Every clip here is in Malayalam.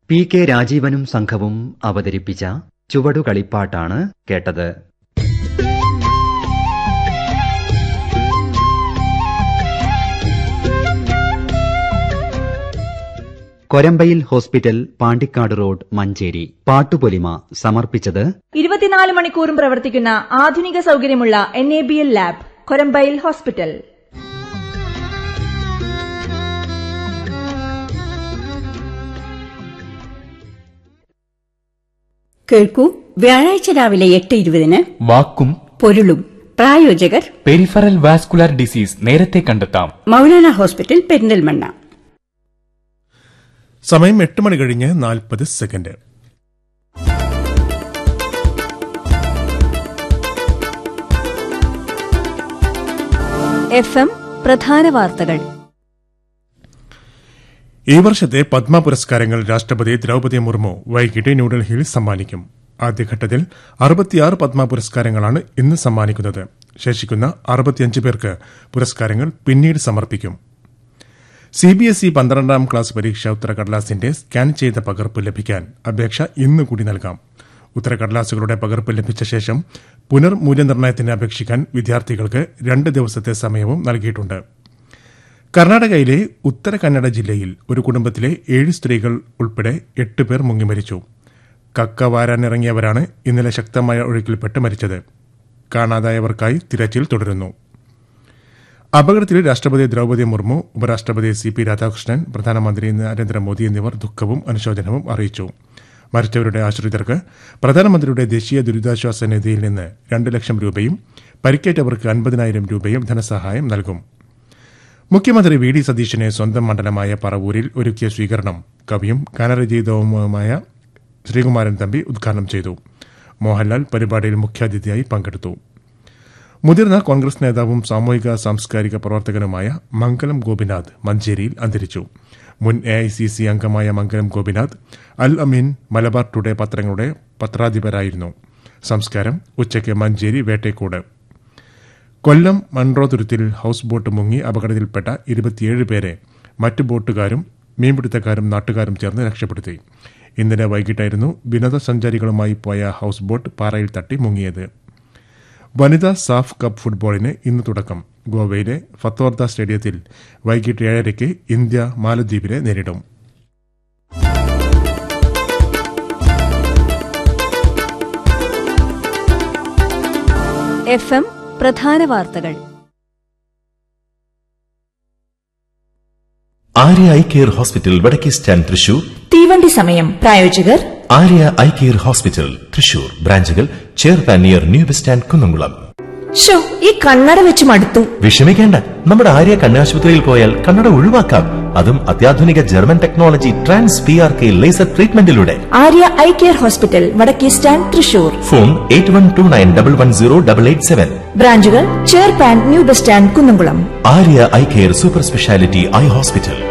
പി കെ രാജീവനും സംഘവും അവതരിപ്പിച്ച ചുവടുകളിപ്പാട്ടാണ് കേട്ടത് കൊരമ്പയിൽ ഹോസ്പിറ്റൽ പാണ്ടിക്കാട് റോഡ് മഞ്ചേരി പാട്ടുപൊലിമ സമർപ്പിച്ചത് ഇരുപത്തിനാല് മണിക്കൂറും പ്രവർത്തിക്കുന്ന ആധുനിക സൗകര്യമുള്ള N A B L lab Korambayil hospital കേൾക്കൂ വ്യാഴാഴ്ച രാവിലെ എട്ട് ഇരുപതിന് വാക്കും പൊരുളും പ്രായോജകർ പെരിഫറൽ വാസ്കുലാർ ഡിസീസ് നേരത്തെ കണ്ടെത്താം മൗലാന ഹോസ്പിറ്റൽ പെരിന്തൽമണ്ണ സമയം എട്ട് മണി കഴിഞ്ഞ് നാൽപ്പത് സെക്കൻഡ് എഫ് എം പ്രധാന വാർത്തകൾ ഈ വർഷത്തെ പത്മ പുരസ്കാരങ്ങൾ രാഷ്ട്രപതി ദ്രൗപദി മുർമു വൈകിട്ട് ന്യൂഡൽഹിയിൽ സമ്മാനിക്കും ആദ്യഘട്ടത്തിൽ അറുപത്തിയാറ് പത്മ പുരസ്കാരങ്ങളാണ് ഇന്ന് സമ്മാനിക്കുന്നത് ശേഷിക്കുന്ന അറുപത്തിയഞ്ച് പേർക്ക് പുരസ്കാരങ്ങൾ പിന്നീട് സമർപ്പിക്കും സി ബി എസ് ഇ പന്ത്രണ്ടാം ക്ലാസ് പരീക്ഷ ഉത്തരകടലാസിന്റെ സ്കാൻ ചെയ്ത പകർപ്പ് ലഭിക്കാൻ അപേക്ഷ ഇന്ന് കൂടി നൽകാം ഉത്തരകടലാസുകളുടെ പകർപ്പ് ലഭിച്ച ശേഷം പുനർമൂല്യനിർണ്ണയത്തിന് അപേക്ഷിക്കാൻ വിദ്യാർത്ഥികൾക്ക് രണ്ട് ദിവസത്തെ സമയവും നൽകിയിട്ടുണ്ട് കർണാടകയിലെ ഉത്തര കന്നഡ ജില്ലയിൽ ഒരു കുടുംബത്തിലെ ഏഴ് സ്ത്രീകൾ ഉൾപ്പെടെ എട്ട് പേർ മുങ്ങിമരിച്ചു കക്ക വാരാനിറങ്ങിയവരാണ് ഇന്നലെ ശക്തമായ ഒഴുക്കിൽപ്പെട്ട് മരിച്ചത് കാണാതായവർക്കായി തിരച്ചിൽ തുടരുന്നു അപകടത്തിൽ രാഷ്ട്രപതി ദ്രൗപദി മുർമു ഉപരാഷ്ട്രപതി സി പി രാധാകൃഷ്ണൻ പ്രധാനമന്ത്രി നരേന്ദ്രമോദി എന്നിവർ ദുഃഖവും അനുശോചനവും അറിയിച്ചു മരിച്ചവരുടെ ആശ്രിതർക്ക് പ്രധാനമന്ത്രിയുടെ ദേശീയ ദുരിതാശ്വാസ നിധിയിൽ നിന്ന് രണ്ട് ലക്ഷം രൂപയും പരിക്കേറ്റവർക്ക് അൻപതിനായിരം രൂപയും ധനസഹായം നൽകും മുഖ്യമന്ത്രി വി ഡി സതീശനെ സ്വന്തം മണ്ഡലമായ പറവൂരിൽ ഒരുക്കിയ സ്വീകരണം കവിയും ഗാനരചയിതാവുമായ ശ്രീകുമാരൻ തമ്പി ഉദ്ഘാടനം ചെയ്തു മോഹൻലാൽ പരിപാടിയിൽ മുഖ്യാതിഥിയായി പങ്കെടുത്തു മുതിർന്ന കോൺഗ്രസ് നേതാവും സാമൂഹിക സാംസ്കാരിക പ്രവർത്തകനുമായ മംഗലം ഗോപിനാഥ് മഞ്ചേരിയിൽ അന്തരിച്ചു മുൻ എ ഐ സി സി അംഗമായ മംഗലം ഗോപിനാഥ് അൽ അമീൻ മലബാർ ടുഡേ പത്രങ്ങളുടെ പത്രാധിപരായിരുന്നു സംസ്കാരം ഉച്ചയ്ക്ക് മഞ്ചേരി വേട്ടേക്കോട് കൊല്ലം മൺട്രോ തുരുത്തിൽ ഹൌസ് ബോട്ട് മുങ്ങി അപകടത്തിൽപ്പെട്ട ഇരുപത്തിയേഴ് പേരെ മറ്റു ബോട്ടുകാരും മീൻപിടുത്തക്കാരും നാട്ടുകാരും ചേർന്ന് രക്ഷപ്പെടുത്തി ഇന്നലെ വൈകിട്ടായിരുന്നു വിനോദസഞ്ചാരികളുമായി പോയ ഹൌസ് ബോട്ട് പാറയിൽ തട്ടി മുങ്ങിയത് വനിതാ സാഫ് കപ്പ് ഫുട്ബോളിന് ഇന്ന് തുടക്കം ഗോവയിലെ ഫത്തോർദ സ്റ്റേഡിയത്തിൽ വൈകിട്ട് ഏഴരയ്ക്ക് ഇന്ത്യ മാലദ്വീപിനെ നേരിടും എഫ് എം പ്രധാന വാർത്തകൾ ആര്യ ഐ കെയർ ഹോസ്പിറ്റൽ വടക്കേ സ്റ്റാൻഡ് തൃശൂർ തീവണ്ടി സമയം പ്രായോജകർ Arya eye care hospital Thrissur ബ്രാഞ്ചുകൾ ചെയർപാൻ near new bus stand Kunnamkulam ഷോ ഈ കണ്ണട വെച്ച് മടുത്തു വിഷമിക്കേണ്ട നമ്മുടെ ആര്യ കണ്ണാശുപത്രിയിൽ പോയാൽ കണ്ണട ഒഴിവാക്കാം അതും അത്യാധുനിക German technology trans P R K laser ട്രീറ്റ്മെന്റിലൂടെ ആര്യ ഐ കെയർ ഹോസ്പിറ്റൽ വടക്കേ stand Thrissur phone eight one two nine double one zero double eight seven ബ്രാഞ്ചുകൾ ചെയർപാൻ new bus stand Kunnamkulam Arya eye care super speciality eye hospital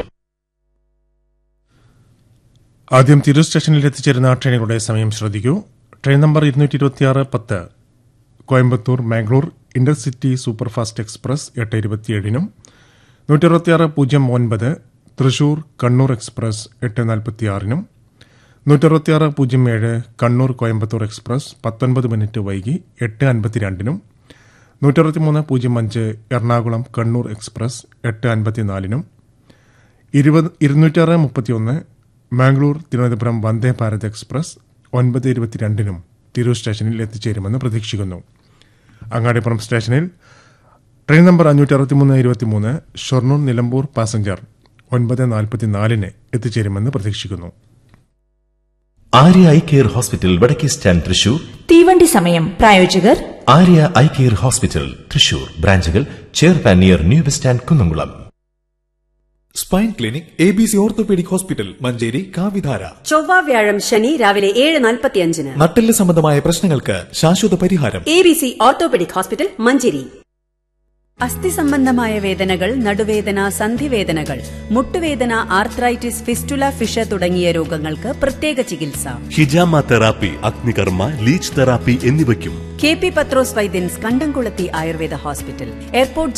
ആദ്യം തിരൂർ സ്റ്റേഷനിൽ എത്തിച്ചേരുന്ന ട്രെയിനുകളുടെ സമയം ശ്രദ്ധിക്കൂ ട്രെയിൻ നമ്പർ ഇരുന്നൂറ്റി ഇരുപത്തിയാറ് പത്ത് Coimbatore Mangalore intercity superfast express എട്ട് ഇരുപത്തിയേഴിനും നൂറ്റി അറുപത്തിയാറ് പൂജ്യം ഒൻപത് തൃശൂർ കണ്ണൂർ എക്സ്പ്രസ് എട്ട് നാൽപ്പത്തിയാറിനും നൂറ്റി അറുപത്തിയാറ് പൂജ്യം ഏഴ് കണ്ണൂർ കോയമ്പത്തൂർ എക്സ്പ്രസ് പത്തൊൻപത് മിനിറ്റ് വൈകി എട്ട് അൻപത്തിരണ്ടിനും നൂറ്റി അറുപത്തിമൂന്ന് പൂജ്യം അഞ്ച് എറണാകുളം കണ്ണൂർ എക്സ്പ്രസ് എട്ട് അൻപത്തിനാലിനും ഇരുപത് ഇരുന്നൂറ്റാറ് മുപ്പത്തിയൊന്ന് മാംഗ്ലൂർ തിരുവനന്തപുരം വന്ദേ ഭാരത് എക്സ്പ്രസ് ഒൻപത് ഇരുപത്തിരണ്ടിനും തിരൂർ സ്റ്റേഷനിൽ എത്തിച്ചേരുമെന്ന് പ്രതീക്ഷിക്കുന്നു അങ്ങാടിപ്പുറം സ്റ്റേഷനിൽ ട്രെയിൻ നമ്പർ അഞ്ഞൂറ്റി അറുപത്തിമൂന്ന് ഇരുപത്തിമൂന്ന് ഷൊർണൂർ നിലമ്പൂർ പാസഞ്ചർ ഒൻപത് നാൽപ്പത്തിനാലിന് എത്തിച്ചേരുമെന്ന് പ്രതീക്ഷിക്കുന്നു ആര്യ ഐ കെയർ ഹോസ്പിറ്റൽ വടക്കേ സ്റ്റാൻഡ് തൃശൂർ തീവണ്ടി സമയം പ്രായോജകർ Arya eye care hospital Thrissur ബ്രാഞ്ചുകൾ ചെയർപാൻ near new bus stand Kunnamkulam spine clinic A B C orthopaedic hospital Manjeri കാവിധാര ചൊവ്വ വ്യാഴം ശനി രാവിലെ ഏഴ് നാൽപ്പത്തിയഞ്ചിന് നട്ടെല്ല് സംബന്ധമായ പ്രശ്നങ്ങൾക്ക് ശാശ്വത പരിഹാരം A B C orthopaedic hospital Manjeri അസ്ഥി സംബന്ധമായ വേദനകൾ നടുവേദന സന്ധിവേദനകൾ മുട്ടുവേദന ആർത്രൈറ്റിസ് ഫിസ്റ്റുല ഫിഷ തുടങ്ങിയ രോഗങ്ങൾക്ക് പ്രത്യേക ചികിത്സ ഹിജാമ തെറാപ്പി അഗ്നികർമ്മ ലീച്ച് തെറാപ്പി എന്നിവയ്ക്കും K P Pathros Vaidyans Kandamkulathi Ayurveda hospital airport